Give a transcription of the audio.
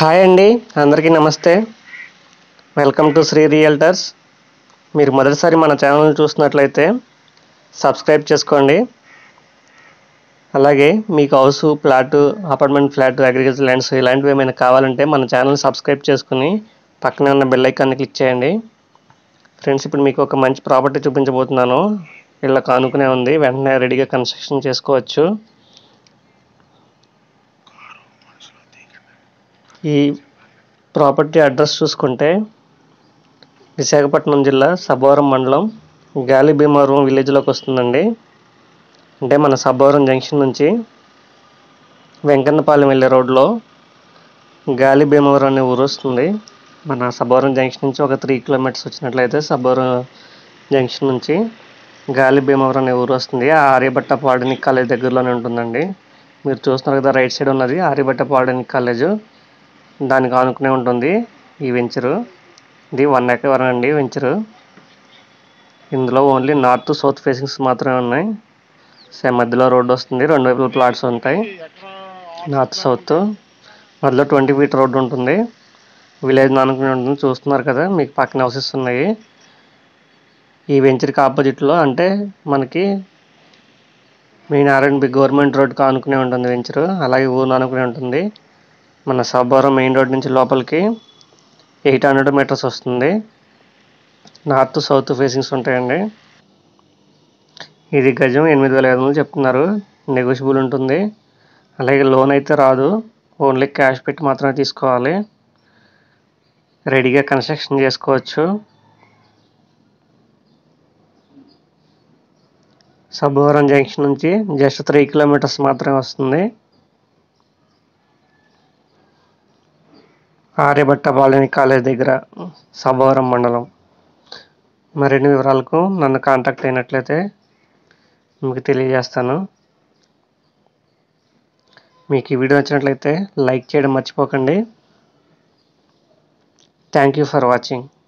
hi అండి అందరికీ నమస్తే వెల్కమ్ టు శ్రీ రియల్టర్స్ మీరు మొదటిసారి మన ఛానల్ చూసినట్లయితే సబ్స్క్రైబ్ చేసుకోండి అలాగే మీకు house plot apartment flat agriculture lands ఇలాంటివి ఏమైనా కావాలంటే మన ఛానల్ సబ్స్క్రైబ్ చేసుకుని పక్కనే ఉన్న బెల్ ఐకాన్ని క్లిక్ చేయండి ఫ్రెండ్స్ ఇప్పుడు మీకు ఒక మంచి ప్రాపర్టీ చూపించబోతున్నాను ఇళ్ళ కానుకునే ఉంది వెంటనే రెడీగా కన్స్ట్రక్షన్ చేసుకోవచ్చు ఈ ప్రాపర్టీ అడ్రస్ చూసుకుంటే విశాఖపట్నం జిల్లా సబ్బవరం మండలం గాలి భీమవరం విలేజ్లోకి వస్తుందండి అంటే మన సబ్బవరం జంక్షన్ నుంచి వెంకన్నపాలెం వెళ్ళే రోడ్లో గాలి భీమవరం అనే ఊరు వస్తుంది మన సబ్బవరం జంక్షన్ నుంచి ఒక త్రీ కిలోమీటర్స్ వచ్చినట్లయితే సబ్బవరం జంక్షన్ నుంచి గాలి భీమవరం అనే ఊరు వస్తుంది ఆ ఆర్యభట్ట పాలిటెక్నిక్ కాలేజ్ దగ్గరలోనే ఉంటుందండి మీరు చూస్తున్నారు కదా రైట్ సైడ్ ఉన్నది ఆర్యభట్ట పాలిటెక్నిక్ కాలేజ్ దానికి ఆనుకునే ఉంటుంది ఈ వెంచరు ఇది వన్ ఎకర్ అండి వెంచరు ఇందులో ఓన్లీ నార్త్ సౌత్ ఫేసింగ్స్ మాత్రమే ఉన్నాయి సేమ్ మధ్యలో రోడ్డు వస్తుంది రెండు వైపుల ప్లాట్స్ ఉంటాయి నార్త్ సౌత్ మధ్యలో ట్వంటీ ఫీట్ రోడ్డు ఉంటుంది విలేజ్ ఆనుకుని ఉంటుంది చూస్తున్నారు కదా మీకు పక్కన హౌసెస్ ఉన్నాయి ఈ వెంచర్కి ఆపోజిట్లో అంటే మనకి మెయిన్ ఆర్ఎండ్బి గవర్నమెంట్ రోడ్కి ఆనుకునే ఉంటుంది వెంచరు అలాగే ఊరు ఆనుకునే ఉంటుంది మన సబ్బవరం మెయిన్ రోడ్ నుంచి లోపలికి ఎయిట్ హండ్రెడ్ మీటర్స్ వస్తుంది నార్త్ సౌత్ ఫేసింగ్స్ ఉంటాయండి ఇది గజం ఎనిమిది వేల ఐదు వందలు చెప్తున్నారు నెగోషియబుల్ ఉంటుంది అలాగే లోన్ అయితే రాదు ఓన్లీ క్యాష్ పెట్టి మాత్రమే తీసుకోవాలి రెడీగా కన్స్ట్రక్షన్ చేసుకోవచ్చు సబ్బవరం జంక్షన్ నుంచి జస్ట్ త్రీ కిలోమీటర్స్ మాత్రమే వస్తుంది ఆర్యభట్ట బాలిని కాలేజ్ దగ్గర సభవరం మండలం మరిన్ని వివరాలకు నన్ను కాంటాక్ట్ అయినట్లయితే మీకు తెలియజేస్తాను మీకు ఈ వీడియో నచ్చినట్లయితే లైక్ చేయడం మర్చిపోకండి థ్యాంక్ యూ ఫర్ వాచింగ్